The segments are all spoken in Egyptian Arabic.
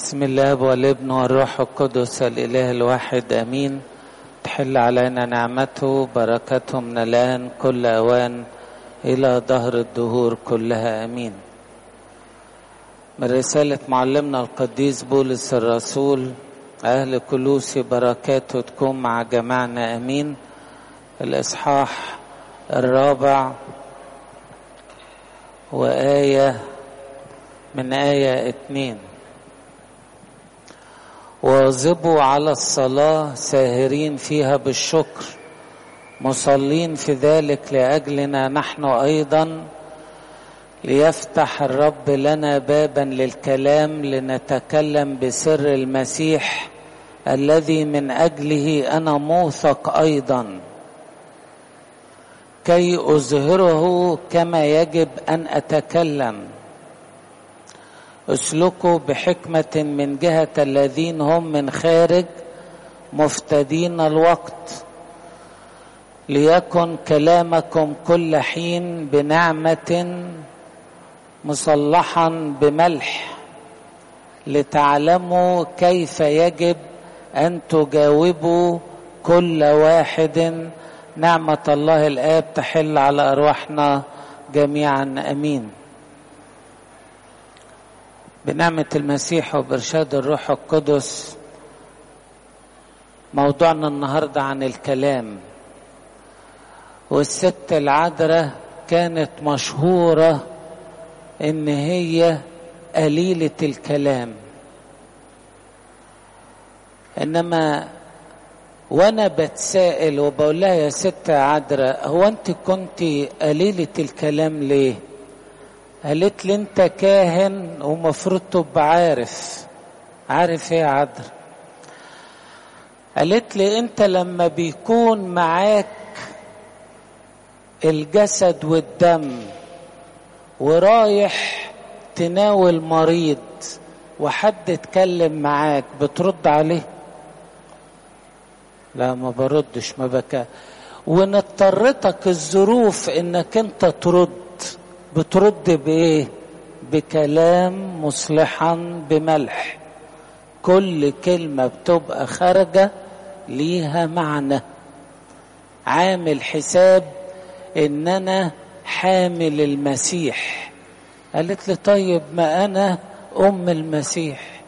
بسم الله والابن والروح القدس الاله الواحد امين تحل علينا نعمته بركته من الان كل اوان الى دهر الدهور كلها امين من رساله معلمنا القديس بولس الرسول اهل كلوسي بركاته تكون مع جماعنا امين الاصحاح الرابع وايه من ايه اتنين واظبوا على الصلاة ساهرين فيها بالشكر مصلين في ذلك لأجلنا نحن أيضا ليفتح الرب لنا بابا للكلام لنتكلم بسر المسيح الذي من أجله أنا موثق أيضا كي أظهره كما يجب أن أتكلم اسلكوا بحكمة من جهة الذين هم من خارج مفتدين الوقت ليكن كلامكم كل حين بنعمة مصلحا بملح لتعلموا كيف يجب أن تجاوبوا كل واحد نعمة الله الآب تحل على أرواحنا جميعا أمين بنعمة المسيح وبإرشاد الروح القدس موضوعنا النهاردة عن الكلام والست العذراء كانت مشهورة إن هي قليلة الكلام إنما وأنا بتسائل وبقول لها يا ست عذراء هو أنت كنت قليلة الكلام ليه؟ قالت لي انت كاهن ومفروض تبقى عارف عارف ايه يا عذر قالت لي انت لما بيكون معاك الجسد والدم ورايح تناول مريض وحد اتكلم معاك بترد عليه لا ما بردش ما بكى وان اضطرتك الظروف انك انت ترد بترد بايه بكلام مصلحا بملح كل كلمه بتبقى خارجه ليها معنى عامل حساب ان انا حامل المسيح قالت لي طيب ما انا ام المسيح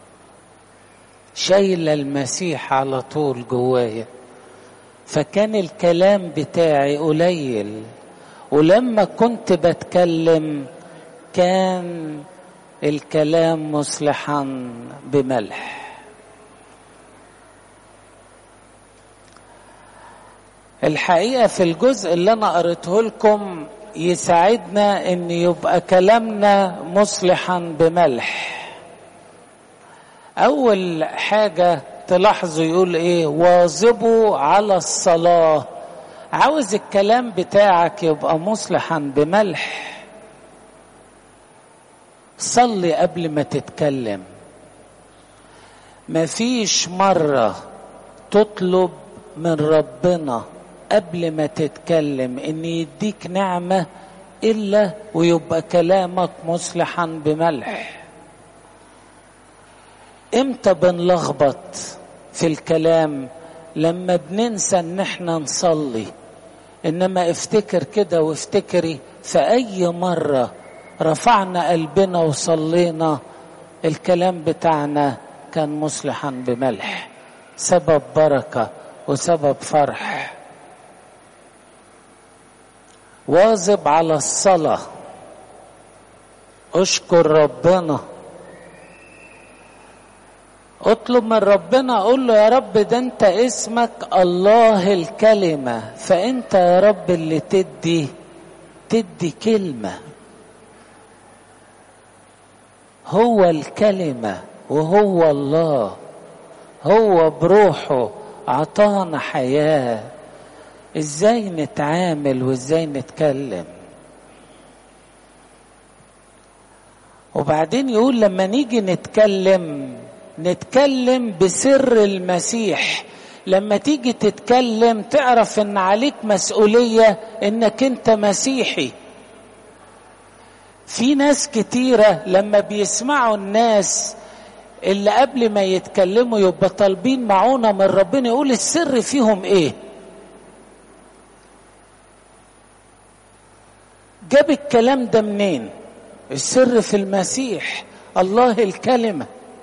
شايله المسيح على طول جوايا فكان الكلام بتاعي قليل ولما كنت بتكلم كان الكلام مصلحا بملح الحقيقه في الجزء اللي انا قريته لكم يساعدنا ان يبقى كلامنا مصلحا بملح اول حاجه تلاحظوا يقول ايه واظبوا على الصلاه عاوز الكلام بتاعك يبقى مصلحا بملح صلي قبل ما تتكلم مفيش مرة تطلب من ربنا قبل ما تتكلم ان يديك نعمة الا ويبقى كلامك مصلحا بملح امتى بنلخبط في الكلام لما بننسى ان احنا نصلي انما افتكر كده وافتكري في اي مرة رفعنا قلبنا وصلينا الكلام بتاعنا كان مصلحا بملح سبب بركة وسبب فرح واظب على الصلاة اشكر ربنا اطلب من ربنا قول له يا رب ده انت اسمك الله الكلمة فانت يا رب اللي تدي تدي كلمة هو الكلمة وهو الله هو بروحه عطانا حياة ازاي نتعامل وازاي نتكلم وبعدين يقول لما نيجي نتكلم نتكلم بسر المسيح لما تيجي تتكلم تعرف ان عليك مسؤوليه انك انت مسيحي في ناس كتيره لما بيسمعوا الناس اللي قبل ما يتكلموا يبقى طالبين معونة من ربنا يقول السر فيهم ايه جاب الكلام ده منين السر في المسيح الله الكلمة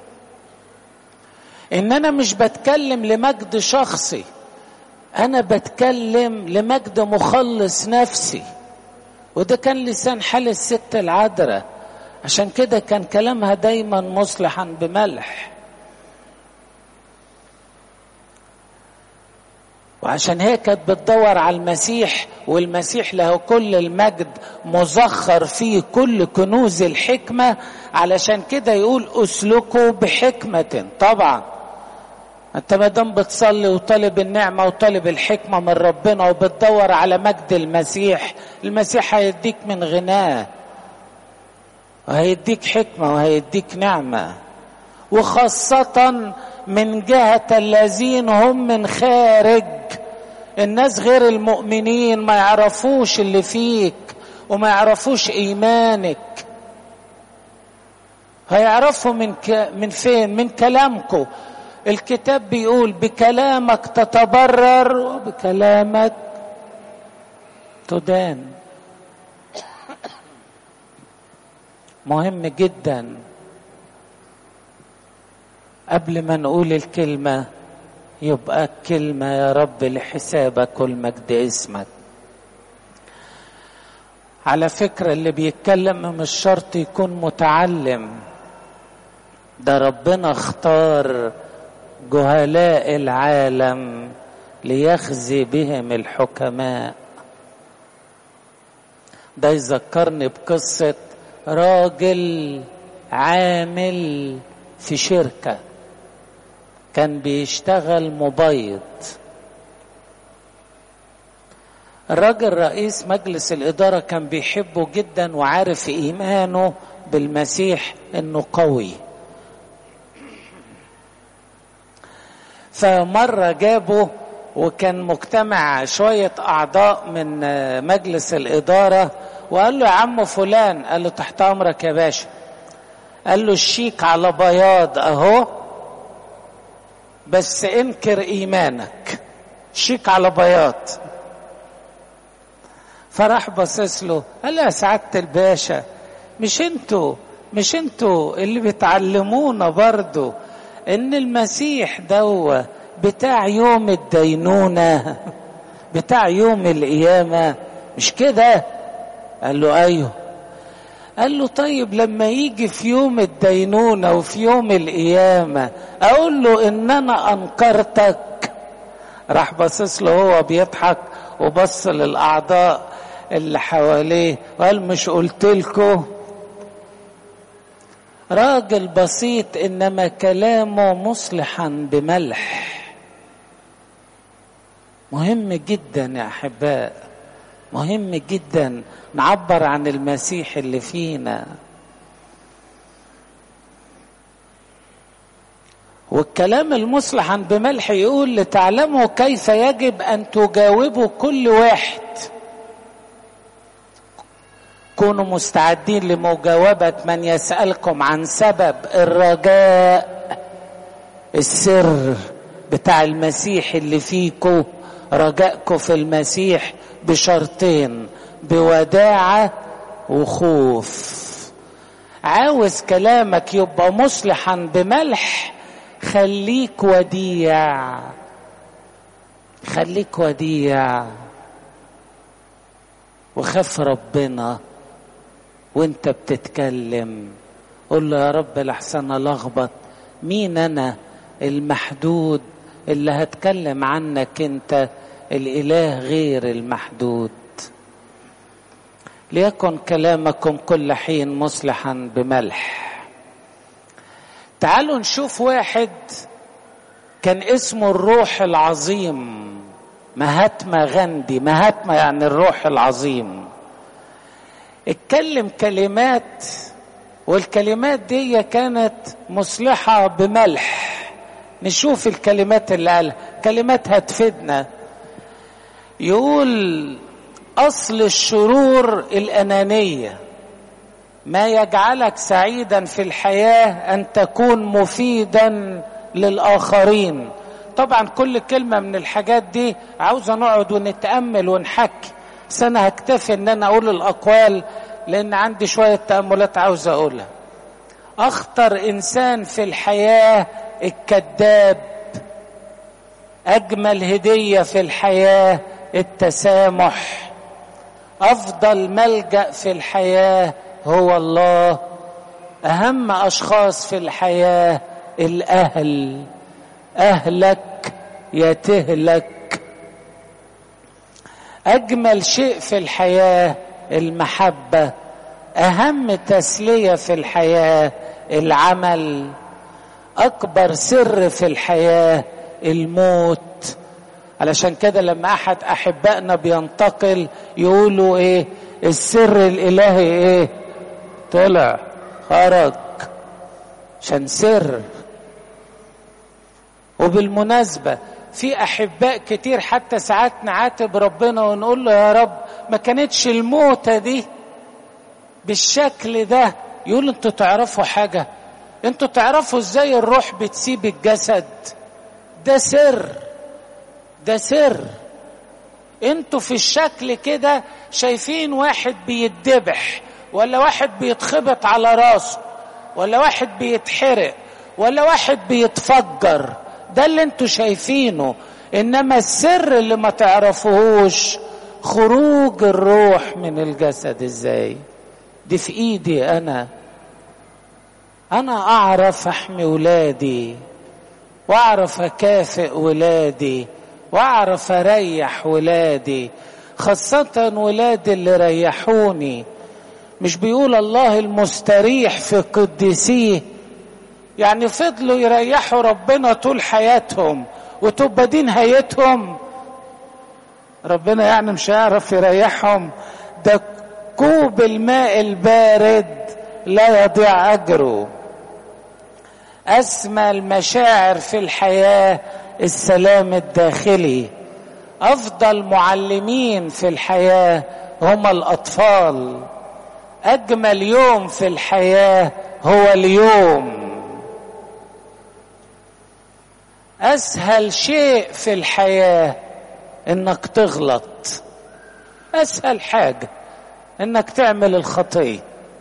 ان انا مش بتكلم لمجد شخصي انا بتكلم لمجد مخلص نفسي وده كان لسان حال الست العذراء عشان كده كان كلامها دايما مصلحا بملح وعشان هي كانت بتدور على المسيح والمسيح له كل المجد مزخر فيه كل كنوز الحكمة علشان كده يقول اسلكوا بحكمة طبعا انت ما دام بتصلي وطالب النعمة وطالب الحكمة من ربنا وبتدور على مجد المسيح المسيح هيديك من غناه وهيديك حكمة وهيديك نعمة وخاصة من جهة الذين هم من خارج الناس غير المؤمنين ما يعرفوش اللي فيك وما يعرفوش ايمانك هيعرفوا من ك... من فين من كلامكم الكتاب بيقول بكلامك تتبرر وبكلامك تدان مهم جدا قبل ما نقول الكلمة يبقى الكلمة يا رب لحسابك والمجد اسمك على فكرة اللي بيتكلم مش شرط يكون متعلم ده ربنا اختار جهلاء العالم ليخزي بهم الحكماء ده يذكرني بقصة راجل عامل في شركة كان بيشتغل مبيض الراجل رئيس مجلس الإدارة كان بيحبه جدا وعارف إيمانه بالمسيح إنه قوي فمرة جابه وكان مجتمع شوية أعضاء من مجلس الإدارة وقال له يا عم فلان قال له تحت أمرك يا باشا قال له الشيك على بياض أهو بس انكر إيمانك شيك على بياض فراح باصص له قال له يا سعادة الباشا مش انتوا مش انتوا اللي بتعلمونا برضو ان المسيح دوا بتاع يوم الدينونة بتاع يوم القيامة مش كده قال له ايوه قال له طيب لما يجي في يوم الدينونة وفي يوم القيامة اقول له ان انا انكرتك راح باصص له هو بيضحك وبص للاعضاء اللي حواليه وقال مش قلت لكم راجل بسيط انما كلامه مصلحا بملح مهم جدا يا احباء مهم جدا نعبر عن المسيح اللي فينا والكلام المصلحا بملح يقول لتعلموا كيف يجب ان تجاوبوا كل واحد كونوا مستعدين لمجاوبة من يسألكم عن سبب الرجاء السر بتاع المسيح اللي فيكم رجائكم في المسيح بشرطين بوداعة وخوف عاوز كلامك يبقى مصلحا بملح خليك وديع خليك وديع وخاف ربنا وانت بتتكلم قول له يا رب لحسن الخبط مين انا المحدود اللي هتكلم عنك انت الاله غير المحدود ليكن كلامكم كل حين مصلحا بملح تعالوا نشوف واحد كان اسمه الروح العظيم مهاتما غاندي مهاتما يعني الروح العظيم اتكلم كلمات والكلمات دي كانت مصلحة بملح نشوف الكلمات اللي قالها كلمات هتفيدنا يقول أصل الشرور الأنانية ما يجعلك سعيدا في الحياه ان تكون مفيدا للاخرين طبعا كل كلمه من الحاجات دي عاوزه نقعد ونتامل ونحكي بس انا هكتفي ان انا اقول الاقوال لان عندي شويه تاملات عاوز اقولها اخطر انسان في الحياه الكذاب اجمل هديه في الحياه التسامح افضل ملجا في الحياه هو الله اهم اشخاص في الحياه الاهل اهلك يتهلك اجمل شيء في الحياه المحبه اهم تسليه في الحياه العمل اكبر سر في الحياه الموت علشان كده لما احد احبائنا بينتقل يقولوا ايه السر الالهي ايه طلع خرج عشان سر وبالمناسبه في احباء كتير حتى ساعات نعاتب ربنا ونقول له يا رب ما كانتش الموتة دي بالشكل ده يقول انتوا تعرفوا حاجة انتوا تعرفوا ازاي الروح بتسيب الجسد ده سر ده سر انتوا في الشكل كده شايفين واحد بيتذبح ولا واحد بيتخبط على راسه ولا واحد بيتحرق ولا واحد بيتفجر ده اللي انتوا شايفينه انما السر اللي ما تعرفوهوش خروج الروح من الجسد ازاي دي في ايدي انا انا اعرف احمي ولادي واعرف اكافئ ولادي واعرف اريح ولادي خاصة ولادي اللي ريحوني مش بيقول الله المستريح في قدسيه يعني فضلوا يريحوا ربنا طول حياتهم وتبقى دي نهايتهم ربنا يعني مش هيعرف يريحهم ده كوب الماء البارد لا يضيع اجره اسمى المشاعر في الحياه السلام الداخلي افضل معلمين في الحياه هم الاطفال اجمل يوم في الحياه هو اليوم اسهل شيء في الحياه انك تغلط اسهل حاجه انك تعمل الخطيه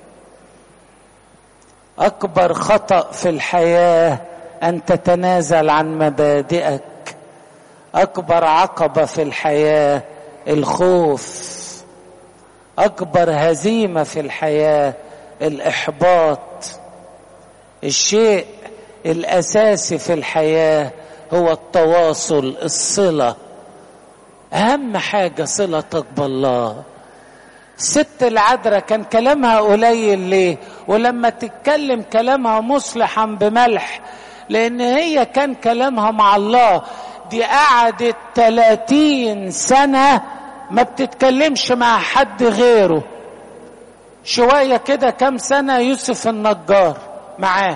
اكبر خطا في الحياه ان تتنازل عن مبادئك اكبر عقبه في الحياه الخوف اكبر هزيمه في الحياه الاحباط الشيء الاساسي في الحياه هو التواصل الصله اهم حاجه صلتك بالله الست العذراء كان كلامها قليل ليه ولما تتكلم كلامها مصلحا بملح لان هي كان كلامها مع الله دي قعدت 30 سنة ما بتتكلمش مع حد غيره شوية كده كام سنة يوسف النجار معاه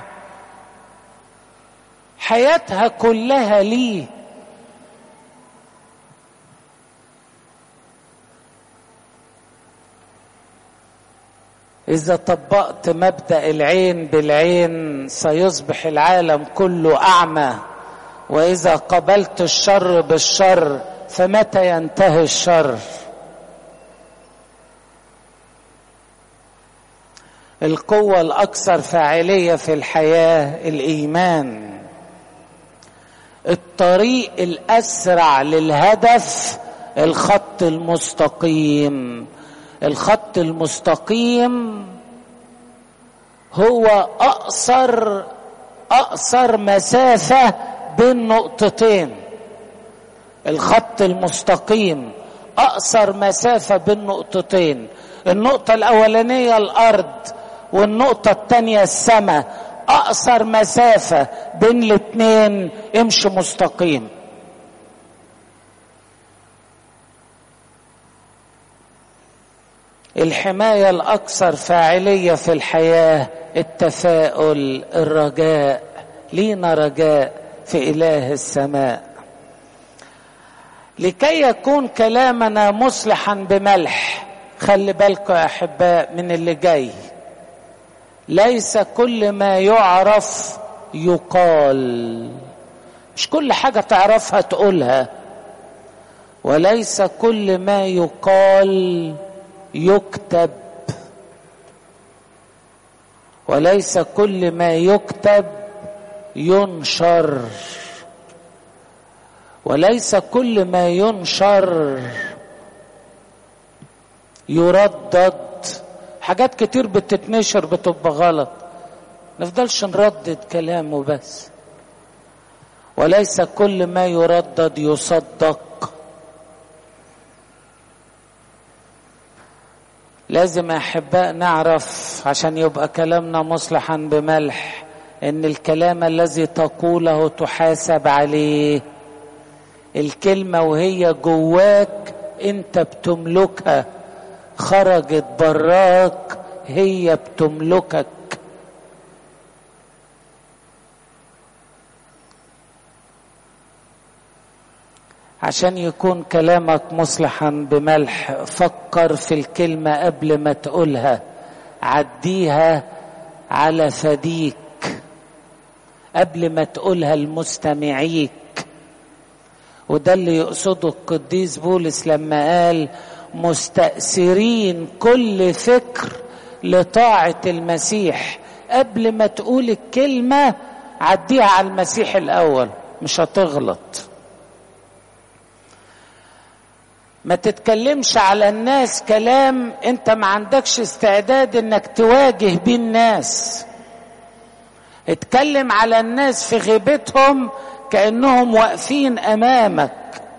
حياتها كلها ليه إذا طبقت مبدأ العين بالعين سيصبح العالم كله أعمى وإذا قبلت الشر بالشر فمتى ينتهي الشر القوة الأكثر فاعلية في الحياة الإيمان الطريق الأسرع للهدف الخط المستقيم الخط المستقيم هو اقصر اقصر مسافه بين نقطتين الخط المستقيم اقصر مسافه بين نقطتين النقطه الاولانيه الارض والنقطه الثانيه السماء اقصر مسافه بين الاثنين امشي مستقيم الحمايه الاكثر فاعليه في الحياه التفاؤل الرجاء لينا رجاء في اله السماء لكي يكون كلامنا مصلحا بملح خلي بالكم يا احباء من اللي جاي ليس كل ما يعرف يقال مش كل حاجه تعرفها تقولها وليس كل ما يقال يكتب وليس كل ما يكتب ينشر وليس كل ما ينشر يردد حاجات كتير بتتنشر بتبقى غلط نفضلش نردد كلام وبس وليس كل ما يردد يصدق لازم احباء نعرف عشان يبقى كلامنا مصلحا بملح ان الكلام الذي تقوله تحاسب عليه الكلمه وهي جواك انت بتملكها خرجت براك هي بتملكك عشان يكون كلامك مصلحا بملح فكر في الكلمة قبل ما تقولها عديها على فديك قبل ما تقولها لمستمعيك وده اللي يقصده القديس بولس لما قال مستأثرين كل فكر لطاعة المسيح قبل ما تقول الكلمة عديها على المسيح الأول مش هتغلط ما تتكلمش على الناس كلام انت ما عندكش استعداد انك تواجه بيه الناس اتكلم على الناس في غيبتهم كانهم واقفين امامك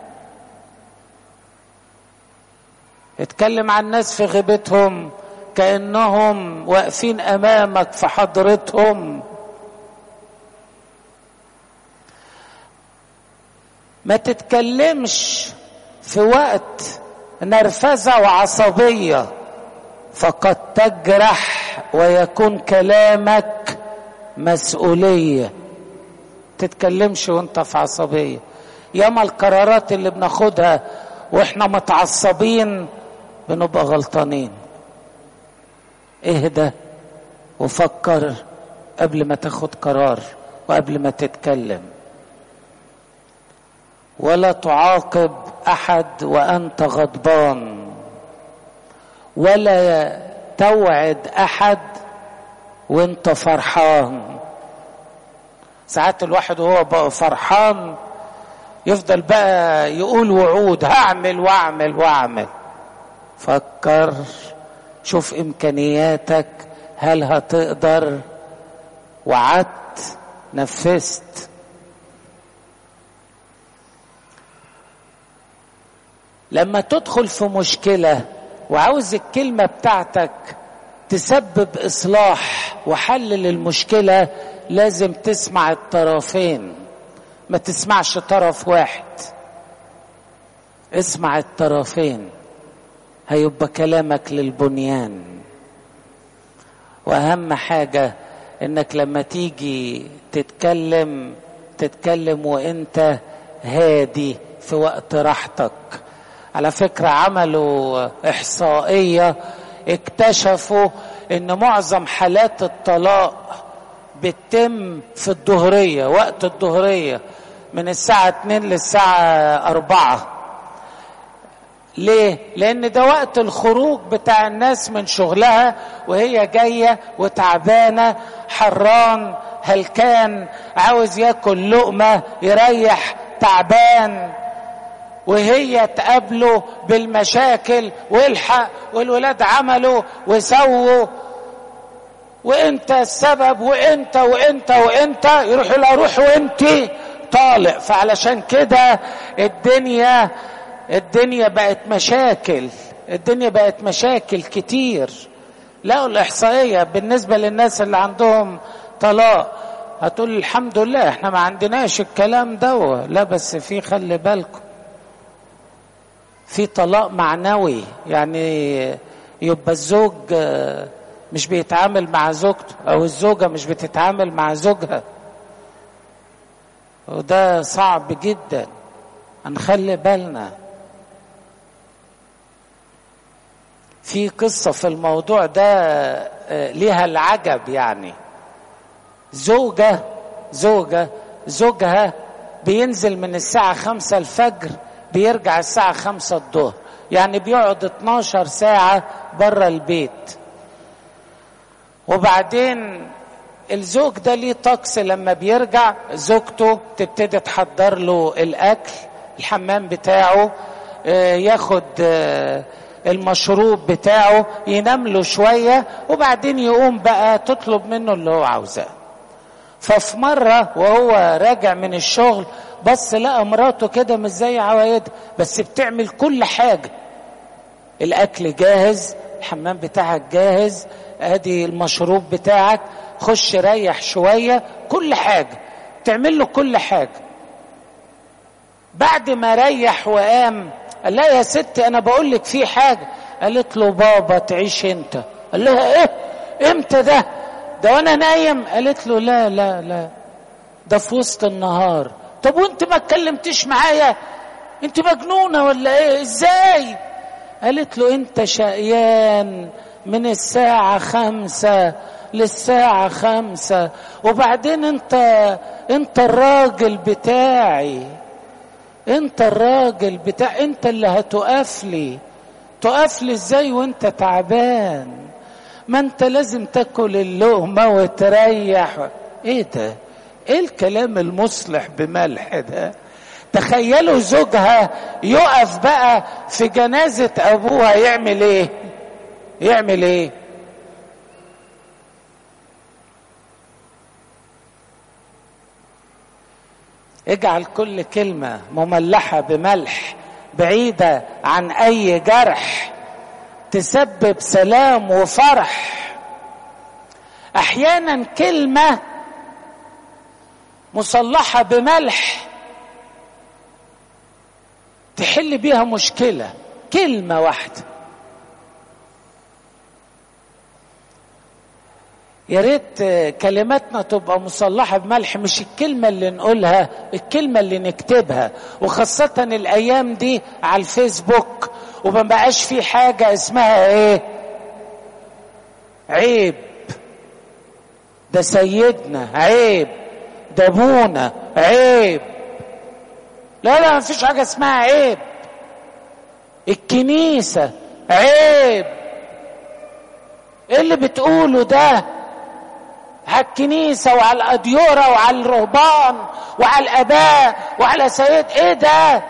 اتكلم عن الناس في غيبتهم كانهم واقفين امامك في حضرتهم ما تتكلمش في وقت نرفزه وعصبيه فقد تجرح ويكون كلامك مسؤوليه تتكلمش وانت في عصبيه ياما القرارات اللي بناخدها واحنا متعصبين بنبقى غلطانين اهدى وفكر قبل ما تاخد قرار وقبل ما تتكلم ولا تعاقب احد وانت غضبان ولا توعد احد وانت فرحان ساعات الواحد وهو بقى فرحان يفضل بقى يقول وعود هعمل واعمل واعمل فكر شوف امكانياتك هل هتقدر وعدت نفذت لما تدخل في مشكله وعاوز الكلمه بتاعتك تسبب اصلاح وحل للمشكله لازم تسمع الطرفين ما تسمعش طرف واحد اسمع الطرفين هيبقى كلامك للبنيان واهم حاجه انك لما تيجي تتكلم تتكلم وانت هادي في وقت راحتك على فكره عملوا احصائيه اكتشفوا ان معظم حالات الطلاق بتتم في الظهريه وقت الظهريه من الساعه 2 للساعه 4 ليه؟ لأن ده وقت الخروج بتاع الناس من شغلها وهي جاية وتعبانة حران هلكان عاوز ياكل لقمة يريح تعبان وهي تقابله بالمشاكل والحق والولاد عملوا وسووا وانت السبب وانت وانت وانت يروح يقول روح وانت طالق فعلشان كده الدنيا الدنيا بقت مشاكل الدنيا بقت مشاكل كتير لقوا الإحصائية بالنسبة للناس اللي عندهم طلاق هتقول الحمد لله احنا ما عندناش الكلام ده لا بس في خلي بالكم في طلاق معنوي يعني يبقى الزوج مش بيتعامل مع زوجته او الزوجة مش بتتعامل مع زوجها وده صعب جدا هنخلي بالنا في قصة في الموضوع ده ليها العجب يعني زوجة زوجة زوجها بينزل من الساعة خمسة الفجر بيرجع الساعة خمسة الظهر يعني بيقعد 12 ساعة بره البيت وبعدين الزوج ده ليه طقس لما بيرجع زوجته تبتدي تحضر له الاكل الحمام بتاعه ياخد المشروب بتاعه ينام له شويه وبعدين يقوم بقى تطلب منه اللي هو عاوزاه ففي مره وهو راجع من الشغل بص لقى مراته كده مش زي عوايدها بس بتعمل كل حاجه الاكل جاهز الحمام بتاعك جاهز ادي المشروب بتاعك خش ريح شويه كل حاجه تعمل له كل حاجه بعد ما ريح وقام قال لها يا ست انا بقول لك في حاجه قالت له بابا تعيش انت قال لها ايه امتى ده ده وانا نايم قالت له لا لا لا ده في وسط النهار طب وانت ما اتكلمتش معايا انت مجنونه ولا ايه ازاي قالت له انت شقيان من الساعة خمسة للساعة خمسة وبعدين انت انت الراجل بتاعي انت الراجل بتاع انت اللي هتقف لي تقف لي ازاي وانت تعبان ما انت لازم تاكل اللقمة وتريح ايه ده ايه الكلام المصلح بملح ده تخيلوا زوجها يقف بقى في جنازة ابوها يعمل ايه يعمل ايه اجعل كل كلمة مملحة بملح بعيدة عن اي جرح تسبب سلام وفرح احيانا كلمة مصلحة بملح تحل بيها مشكلة كلمة واحدة يا ريت كلماتنا تبقى مصلحة بملح مش الكلمة اللي نقولها الكلمة اللي نكتبها وخاصة الأيام دي على الفيسبوك وما بقاش في حاجة اسمها ايه عيب ده سيدنا عيب ده ابونا عيب لا لا ما فيش حاجة اسمها عيب الكنيسة عيب ايه اللي بتقوله ده على الكنيسة وعلى الأديرة وعلى الرهبان وعلى الآباء وعلى سيد إيه ده؟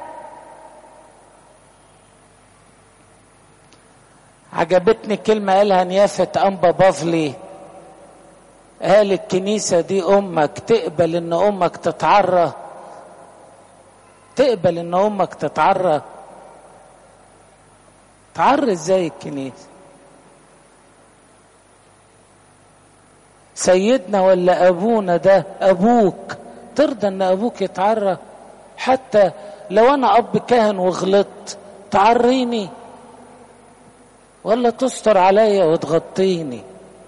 عجبتني كلمة قالها نيافة أنبا بافلي قال الكنيسة دي أمك تقبل إن أمك تتعرى تقبل إن أمك تتعرى تعرى إزاي الكنيسة سيدنا ولا ابونا ده ابوك ترضى ان ابوك يتعرى حتى لو انا اب كاهن وغلطت تعريني ولا تستر عليا وتغطيني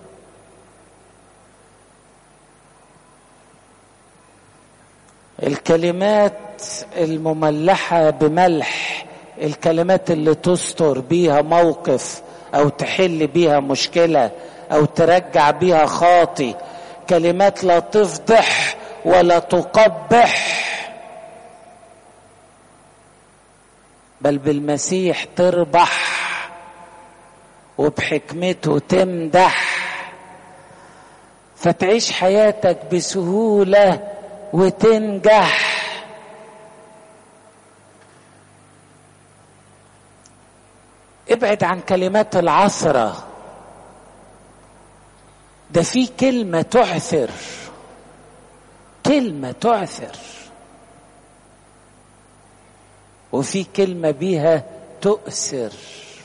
الكلمات المملحه بملح الكلمات اللي تستر بيها موقف او تحل بيها مشكله او ترجع بيها خاطي كلمات لا تفضح ولا تقبح بل بالمسيح تربح وبحكمته تمدح فتعيش حياتك بسهوله وتنجح ابعد عن كلمات العثره ده في كلمة تعثر كلمة تعثر وفي كلمة بيها تؤثر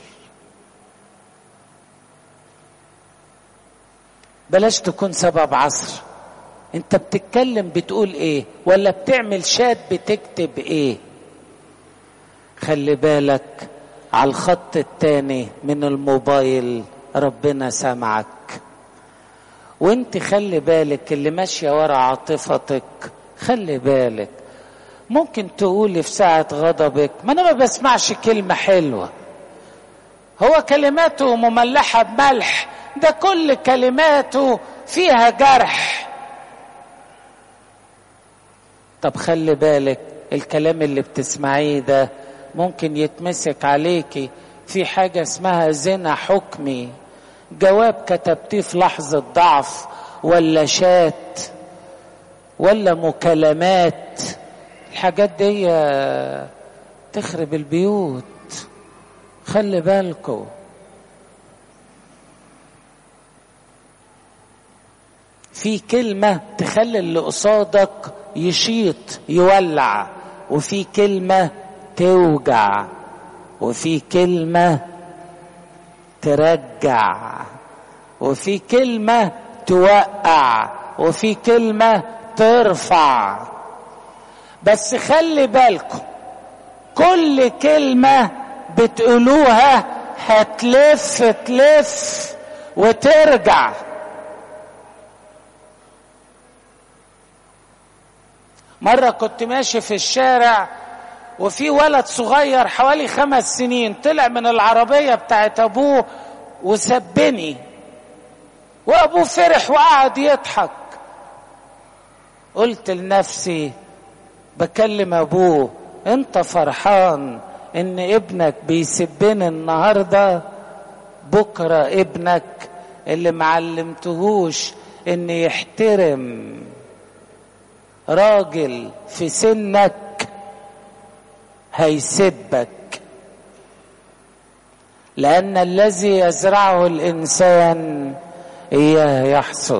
بلاش تكون سبب عصر انت بتتكلم بتقول ايه ولا بتعمل شات بتكتب ايه خلي بالك على الخط التاني من الموبايل ربنا سمعك وانت خلي بالك اللي ماشيه ورا عاطفتك خلي بالك ممكن تقولي في ساعة غضبك ما انا ما بسمعش كلمة حلوة هو كلماته مملحة بملح ده كل كلماته فيها جرح طب خلي بالك الكلام اللي بتسمعيه ده ممكن يتمسك عليكي في حاجة اسمها زنا حكمي جواب كتبتيه في لحظة ضعف ولا شات ولا مكالمات الحاجات دي تخرب البيوت خلي بالكم في كلمة تخلي اللي قصادك يشيط يولع وفي كلمة توجع وفي كلمة ترجع وفي كلمة توقع وفي كلمة ترفع بس خلي بالكم كل كلمة بتقولوها هتلف تلف وترجع مرة كنت ماشي في الشارع وفي ولد صغير حوالي خمس سنين طلع من العربية بتاعت أبوه وسبني وأبوه فرح وقعد يضحك قلت لنفسي بكلم أبوه أنت فرحان إن ابنك بيسبني النهاردة بكرة ابنك اللي معلمتهوش إن يحترم راجل في سنك هيسبك لان الذي يزرعه الانسان اياه يحصد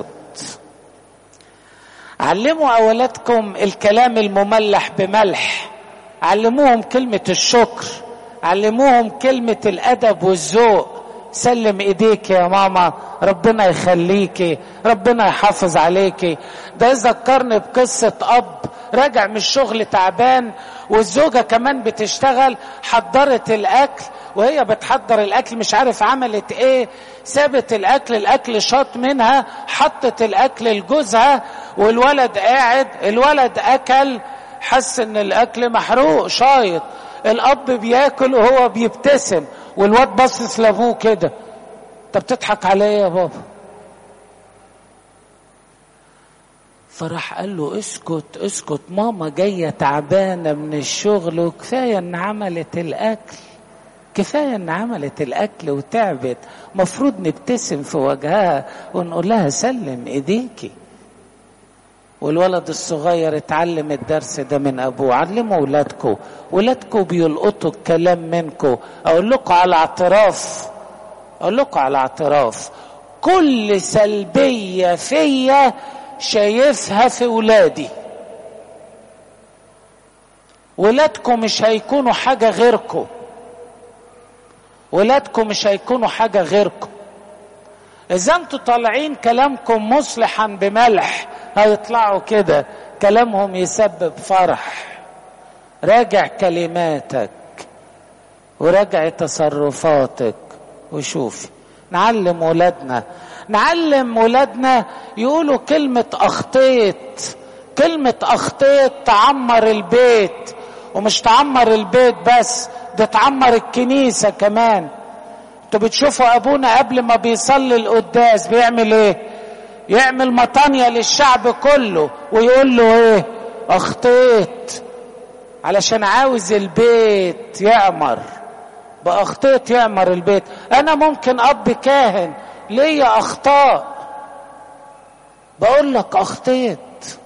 علموا اولادكم الكلام المملح بملح علموهم كلمه الشكر علموهم كلمه الادب والذوق سلم ايديك يا ماما ربنا يخليكي ربنا يحافظ عليكي ده يذكرني بقصة اب راجع من الشغل تعبان والزوجة كمان بتشتغل حضرت الاكل وهي بتحضر الاكل مش عارف عملت ايه سابت الاكل الاكل شاط منها حطت الاكل لجوزها والولد قاعد الولد اكل حس ان الاكل محروق شايط الاب بياكل وهو بيبتسم والواد باصص لابوه كده انت بتضحك عليا يا بابا فراح قال له اسكت اسكت ماما جايه تعبانه من الشغل وكفايه ان عملت الاكل كفايه ان عملت الاكل وتعبت مفروض نبتسم في وجهها ونقول لها سلم ايديكي والولد الصغير اتعلم الدرس ده من ابوه علموا ولادكم ولادكم بيلقطوا الكلام منكم اقول لكم على اعتراف اقول لكم على اعتراف كل سلبيه فيا شايفها في ولادي ولادكم مش هيكونوا حاجه غيركم ولادكم مش هيكونوا حاجه غيركم اذا انتوا طالعين كلامكم مصلحا بملح هيطلعوا كده كلامهم يسبب فرح راجع كلماتك وراجع تصرفاتك وشوفي نعلم ولادنا نعلم ولادنا يقولوا كلمة أخطيت كلمة أخطيت تعمر البيت ومش تعمر البيت بس ده تعمر الكنيسة كمان انتوا بتشوفوا أبونا قبل ما بيصلي القداس بيعمل ايه يعمل مطانية للشعب كله ويقول له ايه اخطيت علشان عاوز البيت يعمر باخطيت يعمر البيت انا ممكن اب كاهن ليا اخطاء بقول لك اخطيت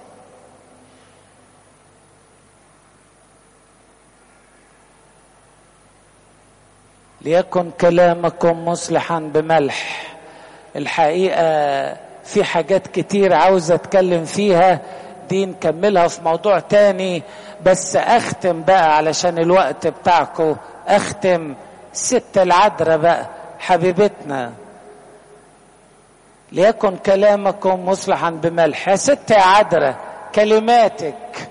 ليكن كلامكم مصلحا بملح الحقيقه في حاجات كتير عاوز اتكلم فيها دي نكملها في موضوع تاني بس اختم بقى علشان الوقت بتاعكم اختم ست العذراء بقى حبيبتنا ليكن كلامكم مصلحا بملح يا ست يا عذراء كلماتك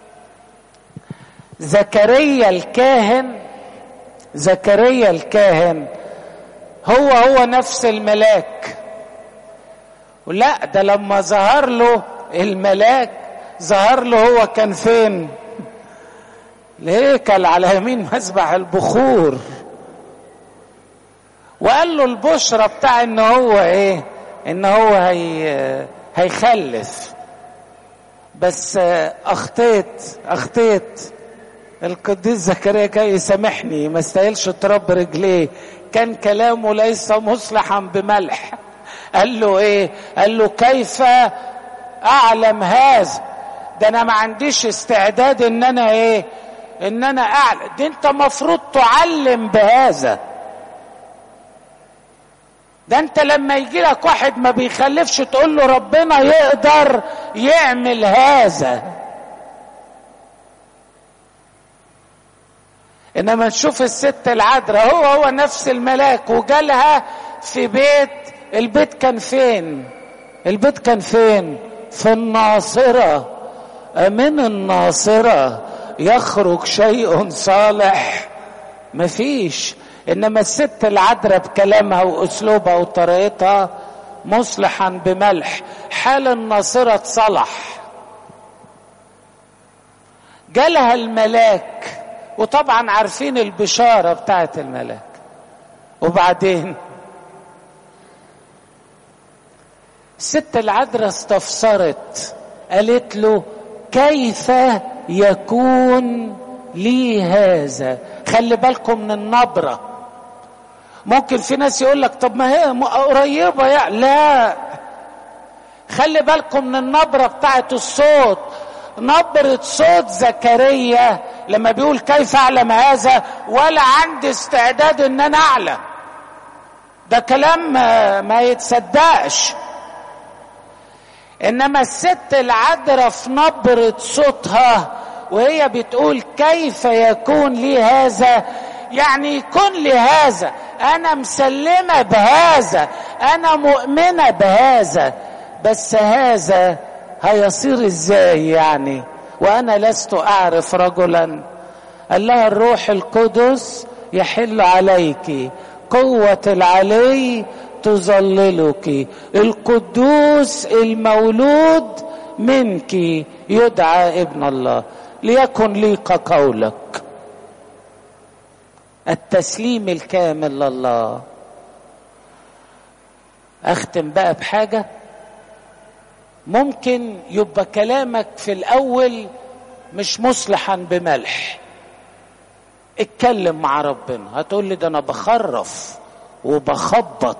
زكريا الكاهن زكريا الكاهن هو هو نفس الملاك ولا ده لما ظهر له الملاك ظهر له هو كان فين الهيكل على يمين مسبح البخور وقال له البشرة بتاع ان هو ايه ان هو هي هيخلف بس اخطيت اخطيت القديس زكريا كان يسامحني ما استاهلش تراب رجليه كان كلامه ليس مصلحا بملح قال له ايه قال له كيف اعلم هذا ده انا ما عنديش استعداد ان انا ايه ان انا اعلم دي انت مفروض تعلم بهذا ده انت لما يجي لك واحد ما بيخلفش تقول له ربنا يقدر يعمل هذا انما نشوف الست العذراء هو هو نفس الملاك وجالها في بيت البيت كان فين البيت كان فين في الناصرة من الناصرة يخرج شيء صالح مفيش انما الست العذراء بكلامها واسلوبها وطريقتها مصلحا بملح حال الناصرة صلح جالها الملاك وطبعا عارفين البشارة بتاعت الملاك وبعدين الست العذراء استفسرت قالت له كيف يكون لي هذا خلي بالكم من النبرة ممكن في ناس يقول لك طب ما هي قريبة يعني لا خلي بالكم من النبرة بتاعت الصوت نبرة صوت زكريا لما بيقول كيف أعلم هذا ولا عندي استعداد إن أنا أعلم ده كلام ما يتصدقش إنما الست العذراء في نبرة صوتها وهي بتقول كيف يكون لي هذا يعني يكون لي هذا أنا مسلمة بهذا أنا مؤمنة بهذا بس هذا هيصير ازاي يعني وانا لست اعرف رجلا قال لها الروح القدس يحل عليك قوة العلي تظللك القدوس المولود منك يدعى ابن الله ليكن لي كقولك التسليم الكامل لله اختم بقى بحاجه ممكن يبقى كلامك في الاول مش مصلحا بملح اتكلم مع ربنا هتقول لي ده انا بخرف وبخبط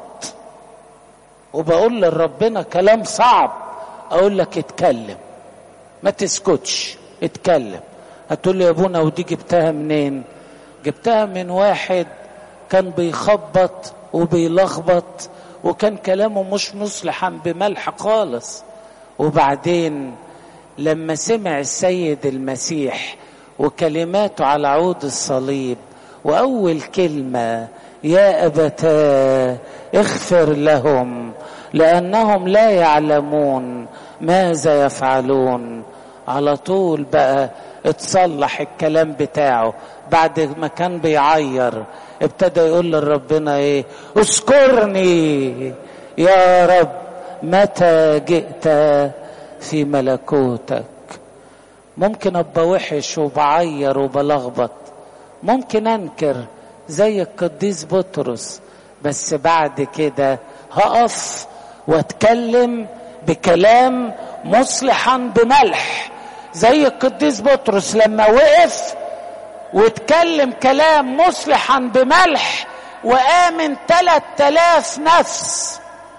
وبقول لربنا كلام صعب اقول لك اتكلم ما تسكتش اتكلم هتقول لي يا ابونا ودي جبتها منين جبتها من واحد كان بيخبط وبيلخبط وكان كلامه مش مصلحا بملح خالص وبعدين لما سمع السيد المسيح وكلماته على عود الصليب واول كلمه يا ابتاه اغفر لهم لانهم لا يعلمون ماذا يفعلون على طول بقى اتصلح الكلام بتاعه بعد ما كان بيعير ابتدى يقول لربنا ايه اذكرني يا رب متى جئت في ملكوتك ممكن ابقى وحش وبعير وبلخبط ممكن انكر زي القديس بطرس بس بعد كده هقف واتكلم بكلام مصلحا بملح زي القديس بطرس لما وقف واتكلم كلام مصلحا بملح وآمن ثلاث آلاف نفس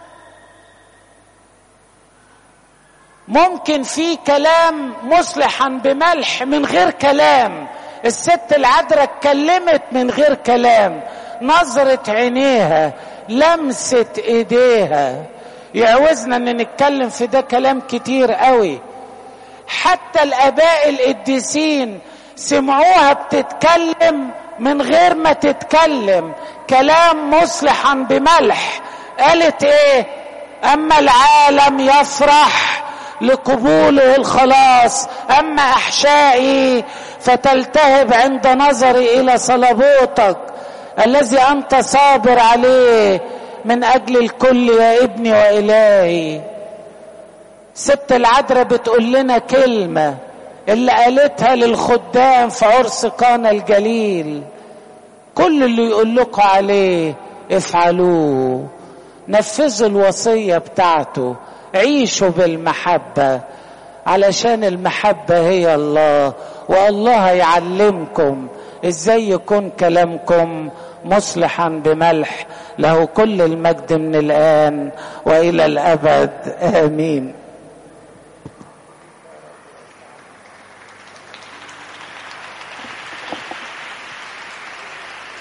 ممكن في كلام مصلحا بملح من غير كلام الست العذراء اتكلمت من غير كلام نظرة عينيها لمسة ايديها يعوزنا ان نتكلم في ده كلام كتير قوي حتى الاباء القديسين سمعوها بتتكلم من غير ما تتكلم كلام مصلحا بملح قالت ايه اما العالم يفرح لقبوله الخلاص اما احشائي فتلتهب عند نظري الى صلبوتك الذي انت صابر عليه من اجل الكل يا ابني والهي ست العذراء بتقول لنا كلمه اللي قالتها للخدام في عرس قانا الجليل كل اللي يقول لكم عليه افعلوه نفذوا الوصيه بتاعته عيشوا بالمحبه علشان المحبه هي الله والله يعلمكم ازاي يكون كلامكم مصلحا بملح له كل المجد من الان والى الابد امين